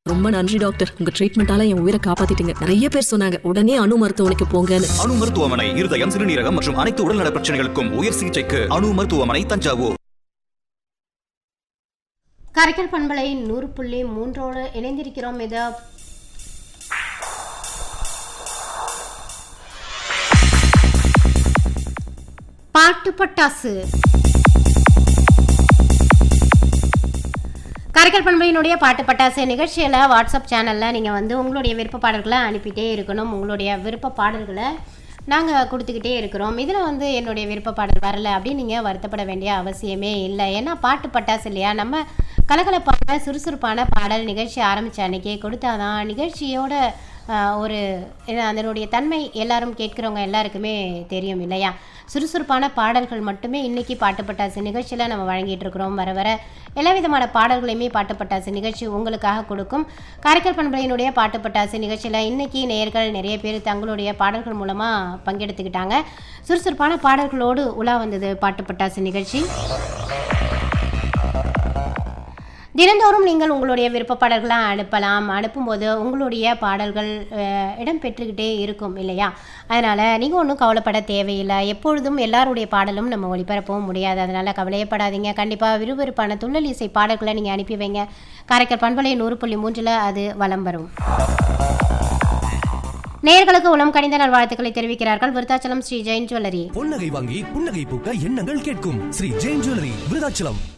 ரொம்ப நன்றி டாக்டர் உங்க ட்ரீட்மெண்டால என் உயிரை காப்பாத்திட்டீங்க நிறைய பேர் சொன்னாங்க உடனே அணு மருத்துவமனைக்கு போங்கன்னு அணு மருத்துவமனை இருதயம் சிறுநீரகம் மற்றும் அனைத்து உடல்நல பிரச்சனைகளுக்கும் உயர் சிகிச்சைக்கு அணு மருத்துவமனை தஞ்சாவூர் கரைக்கல் பண்பலை நூறு புள்ளி மூன்றோடு இணைந்திருக்கிறோம் இது பாட்டு பட்டாசு கரைக்கல் பண்பையினுடைய பாட்டு பட்டாசு நிகழ்ச்சியில் வாட்ஸ்அப் சேனலில் நீங்கள் வந்து உங்களுடைய விருப்ப பாடல்களை அனுப்பிட்டே இருக்கணும் உங்களுடைய விருப்ப பாடல்களை நாங்கள் கொடுத்துக்கிட்டே இருக்கிறோம் இதில் வந்து என்னுடைய விருப்ப பாடல் வரல அப்படின்னு நீங்கள் வருத்தப்பட வேண்டிய அவசியமே இல்லை ஏன்னா பாட்டு பட்டாசு இல்லையா நம்ம கலகலப்பான சுறுசுறுப்பான பாடல் நிகழ்ச்சி ஆரம்பித்த அன்னைக்கே கொடுத்தாதான் நிகழ்ச்சியோட ஆஹ், ஒரு என்ன, அதனுடைய தன்மை எல்லாரும் கேட்குறவங்க எல்லாருக்குமே தெரியும் இல்லையா சுறுசுறுப்பான பாடல்கள் மட்டுமே இன்னைக்கு பாட்டு பட்டாசு நிகழ்ச்சியில் நம்ம வழங்கிட்டு இருக்கிறோம் வர வர எல்லா விதமான பாடல்களையுமே பாட்டு பட்டாசு நிகழ்ச்சி உங்களுக்காக கொடுக்கும் காரைக்கால் பண்பலையினுடைய பாட்டு பட்டாசு நிகழ்ச்சியில் இன்னைக்கு நேயர்கள் நிறைய பேர் தங்களுடைய பாடல்கள் மூலமாக பங்கெடுத்துக்கிட்டாங்க சுறுசுறுப்பான பாடல்களோடு உலா வந்தது பாட்டு பட்டாசு நிகழ்ச்சி தினந்தோறும் நீங்கள் உங்களுடைய விருப்ப பாடல்களை அனுப்பலாம் அனுப்பும்போது உங்களுடைய பாடல்கள் அஹ், இடம் பெற்றுக்கிட்டே இருக்கும் இல்லையா அதனால் நீங்கள் ஒன்றும் கவலைப்பட தேவையில்லை எப்பொழுதும் எல்லாருடைய பாடலும் நம்ம ஒளிபரப்பவும் முடியாது அதனால் கவலையப்படாதீங்க கண்டிப்பாக விறுவிறுப்பான துள்ளல் இசை பாடல்களை நீங்கள் அனுப்பி வைங்க காரைக்கால் பண்பலை நூறு புள்ளி மூன்றில் அது வலம் வரும் நேயர்களுக்கு உளம் கணிந்த நல்வாழ்த்துக்களை தெரிவிக்கிறார்கள் விருத்தாச்சலம் ஸ்ரீ ஜெயின் ஜுவல்லரி பொன்னகை வாங்கி புன்னகை பூக்க எண்ணங்கள் கேட்கும் ஸ்ரீ ஜெயின் ஜுவல்லரி விருதாச்சலம்